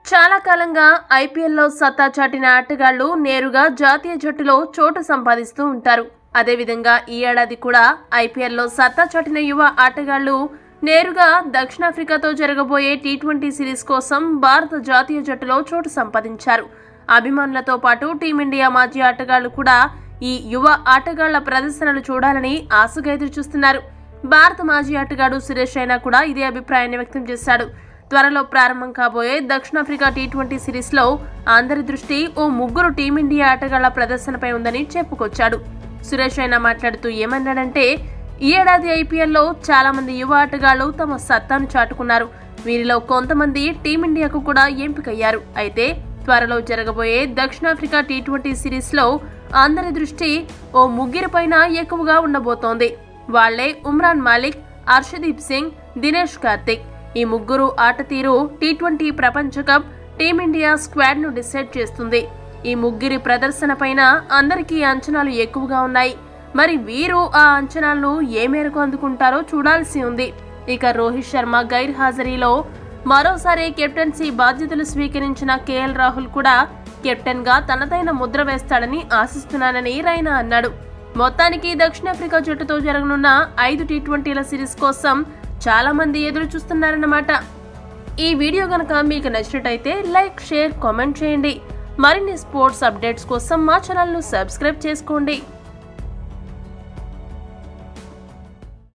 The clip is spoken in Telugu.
చాలా కాలంగా ఐపీఎల్లో సత్తా చాటిన ఆటగాళ్లు నేరుగా జాతీయ జట్టులో చోటు సంపాదిస్తూ ఉంటారు అదేవిధంగా ఈ ఏడాది కూడా ఐపీఎల్లో సత్తా చాటిన యువ ఆటగాళ్లు నేరుగా దక్షిణాఫ్రికాతో జరగబోయే టీ ట్వంటీ సిరీస్ కోసం భారత జాతీయ జట్టులో చోటు సంపాదించారు అభిమానులతో పాటు టీమిండియా మాజీ ఆటగాళ్లు కూడా ఈ యువ ఆటగాళ్ల ప్రదర్శనలు చూడాలని ఆశగా ఎదురు చూస్తున్నారు భారత మాజీ ఆటగాడు సురేష్ రైనా కూడా ఇదే అభిప్రాయాన్ని వ్యక్తం చేశాడు త్వరలో ప్రారంభం కాబోయే దక్షిణాఫ్రికా టీ ట్వంటీ సిరీస్లో అందరి దృష్టి ఓ ముగ్గురు టీమిండియా ఆటగాళ్ల ప్రదర్శనపై ఉందని చెప్పుకొచ్చాడు సురేష్ రైనా మాట్లాడుతూ ఏమన్నాడంటే ఈ ఏడాది ఐపీఎల్లో చాలా మంది యువ ఆటగాళ్లు తమ సత్తాను చాటుకున్నారు వీరిలో కొంతమంది టీమిండియాకు కూడా ఎంపికయ్యారు అయితే త్వరలో జరగబోయే దక్షిణాఫ్రికా టీ ట్వంటీ సిరీస్లో అందరి దృష్టి ఓ ముగ్గురిపైన ఎక్కువగా ఉండబోతోంది వాళ్లే ఉమ్రాన్ మాలిక్ హర్షదీప్ సింగ్ దినేష్ కార్తిక్ ఈ ముగ్గురు ఆట తీరు టీ ట్వంటీ ప్రపంచ కప్ టీమిండియా స్క్వాడ్ ను డిసైడ్ చేస్తుంది ఈ ముగ్గురి ప్రదర్శన పైన అందరికీ అంచనాలు ఎక్కువగా ఉన్నాయి మరి వీరు ఆ అంచనాలను ఏ మేరకు అందుకుంటారో చూడాల్సి ఉంది ఇక రోహిత్ శర్మ గైర్ హాజరీలో మరోసారి కెప్టెన్సీ బాధ్యతలు స్వీకరించిన కేఎల్ రాహుల్ కూడా కెప్టెన్ గా తనదైన ముద్ర వేస్తాడని ఆశిస్తున్నానని రైనా అన్నాడు మొత్తానికి దక్షిణాఫ్రికా జట్టుతో జరగనున్న ఐదు టీ ట్వంటీల సిరీస్ కోసం చాలా మంది ఎదురు చూస్తున్నారన్నమాట ఈ వీడియో గనక మీకు నచ్చినట్టయితే లైక్ షేర్ కామెంట్ చేయండి మరిన్ని స్పోర్ట్స్ అప్డేట్స్ కోసం మా ఛానల్ను సబ్స్క్రైబ్ చేసుకోండి